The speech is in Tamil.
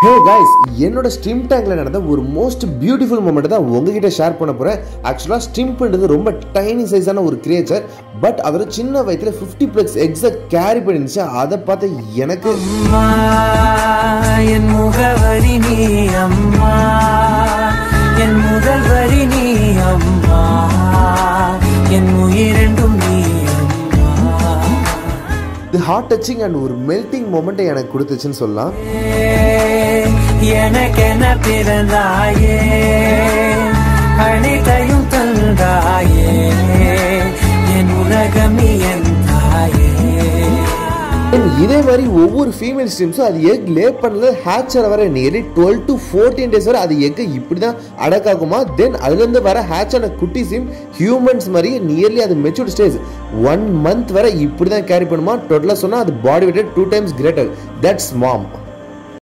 ஹே காய்ஸ் என்னோட ஸ்ட்ரிம் டேங்க்ல நடந்த ஒரு மோஸ்ட் பியூட்டிஃபுல் மூமெண்ட் தான் உங்ககிட்ட ஷேர் பண்ண போறேன் ஆக்சுவலாக ஸ்ட்ரிம்ப்ன்றது ரொம்ப டைனி சைஸான ஒரு கிரியேச்சர் பட் அவர் சின்ன வயசுல ஃபிஃப்டி ப்ளஸ் எக்ஸை கேரி பண்ணிருந்துச்சு அதை பார்த்து எனக்கு அம்மா என் முகவரி நீ அம்மா என் முதல் வரி நீ அம்மா என் உயிரெண்டும் நீ அம்மா இது ஹார்ட் டச்சிங் அண்ட் ஒரு மெல்டிங் மூமெண்ட்டை எனக்கு கொடுத்துச்சுன்னு சொல்லலாம் எனக்கென பிறந்தாயே அனைத்தையும் தந்தாயே என் உலகம் நீ என் தாயே And இதே மாதிரி ஒவ்வொரு ஃபீமேல் ஸ்ட்ரீம்ஸும் அது எக் லே பண்ணல ஹேச்சர் வர nearly twelve to fourteen days வரை அது எக்கை இப்படி தான் அடக்காகுமா தென் அதுலேருந்து வர ஹேச்சான குட்டி சீம் ஹியூமன்ஸ் மாதிரி நியர்லி அது மெச்சூர்ட் ஸ்டேஜ் ஒன் மந்த் வரை இப்படி தான் கேரி பண்ணுமா டோட்டலாக சொன்னால் அது body weight two times greater that's mom